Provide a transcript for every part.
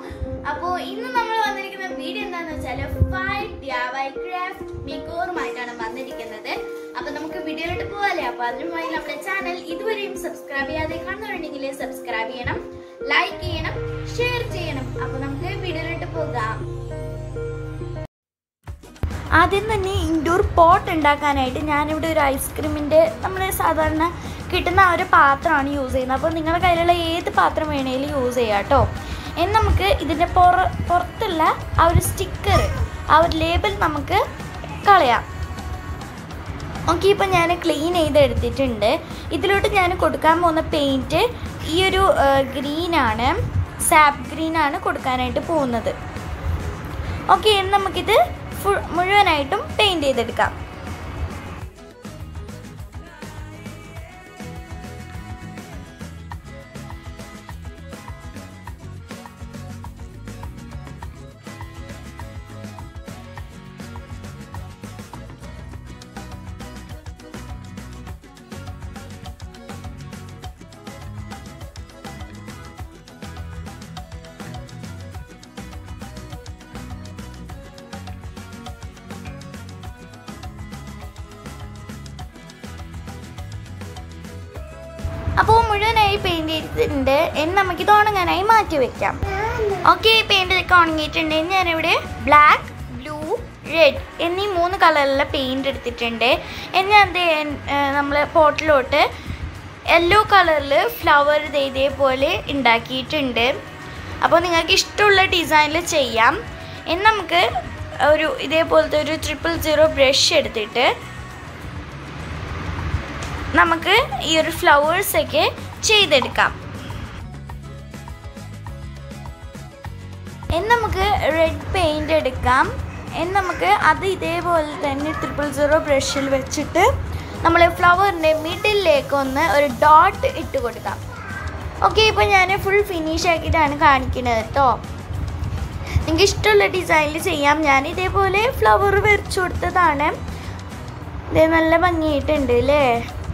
അപ്പോൾ ഇന്ന് നമ്മൾ വന്നിരിക്കുന്ന വീഡിയോ എന്താന്ന് വെച്ചാൽ ഫൈവ് DIY ക്രാഫ്റ്റ് മേക്കോറുമായിട്ടാണ് വന്നിരിക്കുന്നത് അപ്പൊ നമുക്ക് വീഡിയോയിലോട്ട് പോകാല്ലേ അപ്പൊ അതിനുമായി നമ്മുടെ ചാനൽ ഇതുവരെയും സബ്സ്ക്രൈബ് ചെയ്യാതെ കാണുന്നുണ്ടെങ്കിൽ സബ്സ്ക്രൈബ് ചെയ്യണം ലൈക്ക് ചെയ്യണം ഷെയർ ചെയ്യണം അപ്പൊ നമുക്ക് വീഡിയോയിലോട്ട് പോകാം ആദ്യം തന്നെ ഇൻഡോർ പോട്ട് ഉണ്ടാക്കാനായിട്ട് ഞാനിവിടെ ഒരു ഐസ്ക്രീമിൻ്റെ നമ്മൾ സാധാരണ കിട്ടുന്ന ആ ഒരു പാത്രമാണ് യൂസ് ചെയ്യുന്നത് അപ്പോൾ നിങ്ങളുടെ കയ്യിലുള്ള ഏത് പാത്രം വേണേലും യൂസ് ചെയ്യാം കേട്ടോ ഇനി നമുക്ക് ഇതിൻ്റെ പുറ പുറത്തുള്ള ആ ഒരു സ്റ്റിക്കർ ആ ഒരു ലേബൽ നമുക്ക് കളയാം ഓക്കെ ഇപ്പം ഞാൻ ക്ലീൻ ചെയ്ത് എടുത്തിട്ടുണ്ട് ഇതിലോട്ട് ഞാൻ കൊടുക്കാൻ പോകുന്ന പെയിൻറ്റ് ഈ ഒരു ഗ്രീനാണ് സാപ്പ് ഗ്രീനാണ് കൊടുക്കാനായിട്ട് പോകുന്നത് ഓക്കെ ഇനി നമുക്കിത് ഫുൾ മുഴുവനായിട്ടും പെയിൻറ് ചെയ്തെടുക്കാം അപ്പോൾ മുഴുവനായി പെയിൻറ് ചെയ്തിട്ടുണ്ട് ഇനി നമുക്കിത് ഉണങ്ങാനായി മാറ്റി വെക്കാം ഓക്കെ പെയിൻ്റ് ഒക്കെ ഉണങ്ങിയിട്ടുണ്ട് ഇനി ഞാനിവിടെ ബ്ലാക്ക് ബ്ലൂ റെഡ് എന്നീ മൂന്ന് കളറിലുള്ള പെയിൻറ് എടുത്തിട്ടുണ്ട് ഇനി ഞാൻ നമ്മൾ പോട്ടിലോട്ട് യെല്ലോ കളറിൽ ഫ്ലവർ ഇതേപോലെ ഉണ്ടാക്കിയിട്ടുണ്ട് അപ്പോൾ നിങ്ങൾക്ക് ഇഷ്ടമുള്ള ഡിസൈനിൽ ചെയ്യാം ഇനി നമുക്ക് ഒരു ഇതേപോലത്തെ ഒരു ട്രിപ്പിൾ സീറോ ബ്രഷ് എടുത്തിട്ട് നമുക്ക് ഈ ഒരു ഫ്ലവേഴ്സ് ഒക്കെ ചെയ്തെടുക്കാം ഇനി നമുക്ക് റെഡ് പെയിൻ്റ് എടുക്കാം ഇനി നമുക്ക് അത് ഇതേപോലെ തന്നെ ട്രിപ്പിൾ സീറോ ബ്രഷിൽ വെച്ചിട്ട് നമ്മൾ ഫ്ലവറിൻ്റെ മിഡിലേക്ക് ഒന്ന് ഒരു ഡോട്ട് ഇട്ട് കൊടുക്കാം ഓക്കെ ഇപ്പോൾ ഞാൻ ഫുൾ ഫിനിഷ് ആക്കിയിട്ടാണ് കാണിക്കുന്നത് കേട്ടോ നിങ്ങൾക്ക് ഇഷ്ടമുള്ള ഡിസൈനിൽ ചെയ്യാം ഞാൻ ഇതേപോലെ ഫ്ലവർ വരച്ചു കൊടുത്തതാണ് ഇത് നല്ല ഭംഗിയായിട്ടുണ്ട് അല്ലേ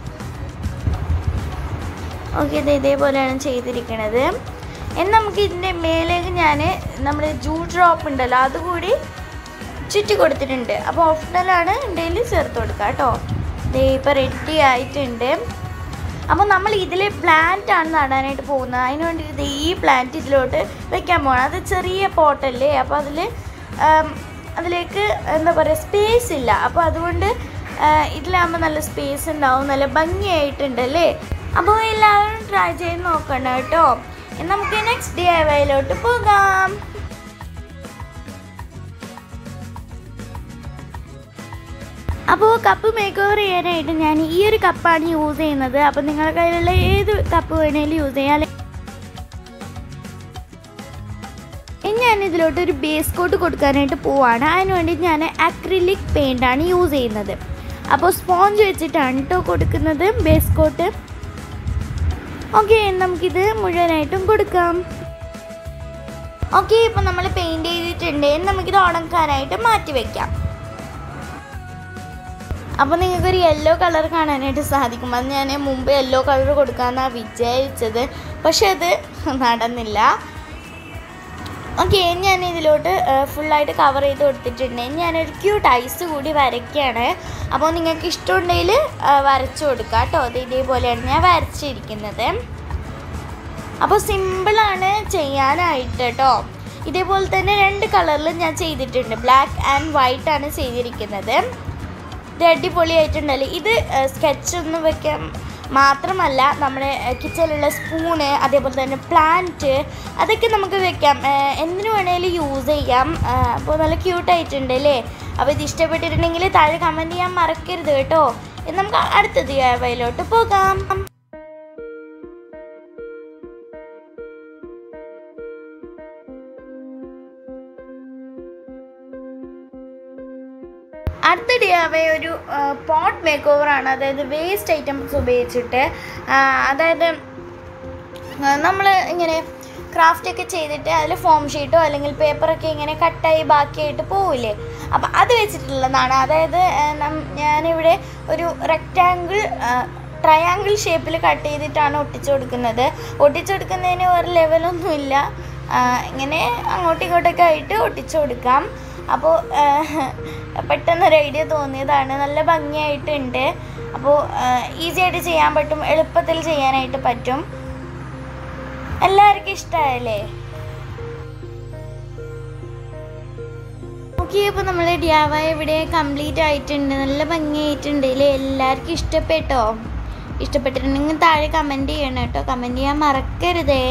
ഓക്കെ ഇത് ഇതേപോലെയാണ് ചെയ്തിരിക്കുന്നത് ഇനി നമുക്ക് ഇതിൻ്റെ മേലേക്ക് ഞാൻ നമ്മൾ ജൂ ഡ്രോപ്പ് ഉണ്ടല്ലോ അതുകൂടി ചുറ്റി കൊടുത്തിട്ടുണ്ട് അപ്പോൾ ഓപ്ഷണലാണ് ഉണ്ടെങ്കിൽ ചേർത്ത് കൊടുക്കുക കേട്ടോ ദേ ഇപ്പോൾ റെഡി ആയിട്ടുണ്ട് അപ്പോൾ നമ്മൾ ഇതിൽ പ്ലാന്റ് ആണ് നടാനായിട്ട് പോകുന്നത് അതിന് വേണ്ടിയിട്ട് ഈ പ്ലാന്റ് ഇതിലോട്ട് വെക്കാൻ പോകണം അത് ചെറിയ പോട്ടല്ലേ അപ്പോൾ അതിൽ അതിലേക്ക് എന്താ പറയുക സ്പേസ് ഇല്ല അപ്പോൾ അതുകൊണ്ട് ഇതിലാകുമ്പോൾ നല്ല സ്പേസ് ഉണ്ടാവും നല്ല ഭംഗിയായിട്ടുണ്ട് അല്ലേ അപ്പോൾ എല്ലാവരും ട്രൈ ചെയ്ത് നോക്കണം കേട്ടോ നമുക്ക് നെക്സ്റ്റ് ഡി ഐ വൈയിലോട്ട് പോകാം അപ്പോൾ കപ്പ് മേക്ക് ഓവർ ചെയ്യാനായിട്ട് ഞാൻ ഈ ഒരു കപ്പാണ് യൂസ് ചെയ്യുന്നത് അപ്പോൾ നിങ്ങളുടെ കയ്യിലുള്ള ഏത് കപ്പ് വേണേലും യൂസ് ചെയ്യാം ഇനി ഞാൻ ഇതിലോട്ട് ഒരു ബേസ് കോട്ട് കൊടുക്കാനായിട്ട് പോവാണ് അതിന് വേണ്ടി ഞാൻ അക്രിലിക് പെയിൻ്റ് ആണ് യൂസ് ചെയ്യുന്നത് അപ്പോൾ സ്പോഞ്ച് വെച്ചിട്ടാണ് കേട്ടോ കൊടുക്കുന്നത് ബേസ് കോട്ട് ഓക്കെ നമുക്കിത് മുഴുവനായിട്ടും കൊടുക്കാം ഓക്കെ ഇപ്പം നമ്മൾ പെയിൻറ് ചെയ്തിട്ടുണ്ട് നമുക്കിത് ഉണക്കാനായിട്ട് മാറ്റി വെക്കാം അപ്പോൾ നിങ്ങൾക്കൊരു യെല്ലോ കളർ കാണാനായിട്ട് സാധിക്കും അത് ഞാൻ മുമ്പ് യെല്ലോ കളർ കൊടുക്കാമെന്നാണ് വിചാരിച്ചത് പക്ഷെ അത് നടന്നില്ല ഓക്കെ ഞാൻ ഇതിലോട്ട് ഫുള്ളായിട്ട് കവർ ചെയ്ത് കൊടുത്തിട്ടുണ്ട് ഞാനൊരു ക്യൂട്ട് ഐസ് കൂടി വരയ്ക്കുകയാണ് അപ്പോൾ നിങ്ങൾക്ക് ഇഷ്ടമുണ്ടെങ്കിൽ വരച്ചു കൊടുക്കുക കേട്ടോ അത് ഇതേപോലെയാണ് ഞാൻ വരച്ചിരിക്കുന്നത് അപ്പോൾ സിമ്പിളാണ് ചെയ്യാനായിട്ട് കേട്ടോ ഇതേപോലെ തന്നെ രണ്ട് കളറിൽ ഞാൻ ചെയ്തിട്ടുണ്ട് ബ്ലാക്ക് ആൻഡ് വൈറ്റ് ആണ് ചെയ്തിരിക്കുന്നത് ഇത് അടിപൊളിയായിട്ടുണ്ടല്ലോ ഇത് സ്കെച്ച് ഒന്നും വെക്കാൻ മാത്രമല്ല നമ്മുടെ കിച്ചണിലുള്ള സ്പൂണ് അതേപോലെ തന്നെ പ്ലാന്റ് അതൊക്കെ നമുക്ക് വെക്കാം എന്തിനു വേണേലും യൂസ് ചെയ്യാം അപ്പോൾ നല്ല ക്യൂട്ടായിട്ടുണ്ട് അല്ലേ അപ്പോൾ ഇത് ഇഷ്ടപ്പെട്ടിട്ടുണ്ടെങ്കിൽ താഴെ കമൻറ്റ് ചെയ്യാൻ മറക്കരുത് കേട്ടോ നമുക്ക് അടുത്ത ദിയാവയിലോട്ട് പോകാം അടുത്ത ഡിയാവേ ഒരു പോട്ട് മേക്ക് ഓവറാണ് അതായത് വേസ്റ്റ് ഐറ്റംസ് ഉപയോഗിച്ചിട്ട് അതായത് നമ്മൾ ഇങ്ങനെ ക്രാഫ്റ്റ് ഒക്കെ ചെയ്തിട്ട് അതിൽ ഫോം ഷീറ്റോ അല്ലെങ്കിൽ പേപ്പറൊക്കെ ഇങ്ങനെ കട്ടായി ബാക്കിയായിട്ട് പോവില്ലേ അപ്പം അത് വെച്ചിട്ടുള്ളതാണ് അതായത് ഞാനിവിടെ ഒരു റെക്റ്റാങ്കിൾ ട്രയാങ്കിൾ ഷേപ്പിൽ കട്ട് ചെയ്തിട്ടാണ് ഒട്ടിച്ചു കൊടുക്കുന്നത് ഒട്ടിച്ചു കൊടുക്കുന്നതിന് ഒരു ലെവലൊന്നുമില്ല ഇങ്ങനെ അങ്ങോട്ടും ഇങ്ങോട്ടൊക്കെ ആയിട്ട് ഒട്ടിച്ചു കൊടുക്കാം അപ്പോൾ പെട്ടെന്നൊരു ഐഡിയ തോന്നിയതാണ് നല്ല ഭംഗിയായിട്ടുണ്ട് അപ്പോൾ ഈസി ആയിട്ട് ചെയ്യാൻ പറ്റും എളുപ്പത്തിൽ ചെയ്യാനായിട്ട് പറ്റും എല്ലാവർക്കും ഇഷ്ടമായല്ലേ ഓക്കെ അപ്പോൾ നമ്മൾ ഡിയാവായ ഇവിടെ കംപ്ലീറ്റ് ആയിട്ടുണ്ട് നല്ല ഭംഗിയായിട്ടുണ്ട് അല്ലേ എല്ലാവർക്കും ഇഷ്ടപ്പെട്ടോ ഇഷ്ടപ്പെട്ടിട്ടുണ്ടെങ്കിൽ താഴെ കമൻറ്റ് ചെയ്യണം കേട്ടോ കമൻറ്റ് ചെയ്യാൻ മറക്കരുതേ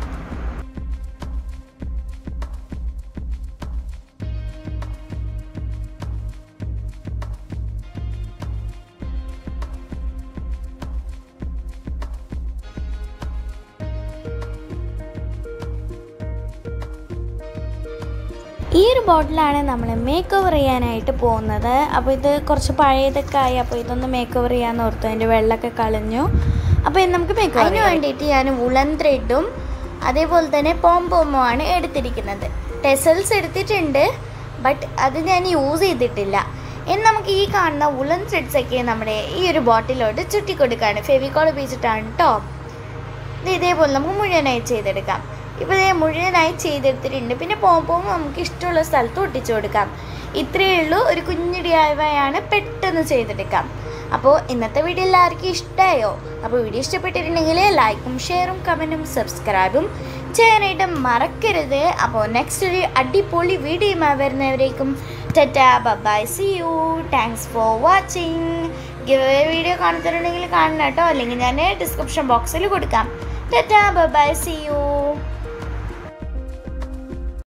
ഈ ഒരു ബോട്ടിലാണ് നമ്മൾ മേക്ക് ഓവർ ചെയ്യാനായിട്ട് പോകുന്നത് അപ്പോൾ ഇത് കുറച്ച് പഴയതൊക്കെ ആയി അപ്പോൾ ഇതൊന്ന് മേക്ക് ഓവർ ചെയ്യാന്ന് ഓർത്തു അതിൻ്റെ വെള്ളമൊക്കെ കളഞ്ഞു അപ്പോൾ ഇത് നമുക്ക് മേക്ക് അതിന് വേണ്ടിയിട്ട് ഞാൻ വുളൻ ത്രെഡും അതേപോലെ തന്നെ പോംപോമോ ആണ് എടുത്തിരിക്കുന്നത് ടെസൽസ് എടുത്തിട്ടുണ്ട് ബട്ട് അത് ഞാൻ യൂസ് ചെയ്തിട്ടില്ല ഇനി നമുക്ക് ഈ കാണുന്ന വുളൻ ത്രെഡ്സ് ഒക്കെ നമ്മുടെ ഈ ഒരു ബോട്ടിലോട്ട് ചുറ്റി കൊടുക്കുകയാണ് ഫെവിക്കോൾ ഉപയോഗിച്ചിട്ടാണ് കേട്ടോ ഇത് ഇതേപോലെ നമുക്ക് മുഴുവനായി ചെയ്തെടുക്കാം ഇപ്പോൾ ഇതേ മുഴുവനായി ചെയ്തെടുത്തിട്ടുണ്ട് പിന്നെ പോകുമ്പോൾ നമുക്ക് ഇഷ്ടമുള്ള സ്ഥലത്ത് ഒട്ടിച്ചു കൊടുക്കാം ഇത്രയേ ഉള്ളൂ ഒരു കുഞ്ഞു ഡിയായ്വായാണ് പെട്ടെന്ന് ചെയ്തെടുക്കാം അപ്പോൾ ഇന്നത്തെ വീഡിയോ എല്ലാവർക്കും ഇഷ്ടമായോ അപ്പോൾ വീഡിയോ ഇഷ്ടപ്പെട്ടിട്ടുണ്ടെങ്കിൽ ലൈക്കും ഷെയറും കമൻറ്റും സബ്സ്ക്രൈബും ചെയ്യാനായിട്ട് മറക്കരുത് അപ്പോൾ നെക്സ്റ്റ് ഒരു അടിപൊളി വീഡിയോയുമായി വരുന്നവരേക്കും tata bye see you thanks for watching give video കാണുന്നുണ്ടെങ്കിൽ കാണണം കേട്ടോ അല്ലെങ്കിൽ ഞാൻ ഡിസ്ക്രിപ്ഷൻ ബോക്സിൽ കൊടുക്കാം ടാറ്റാ ബൈ സി യു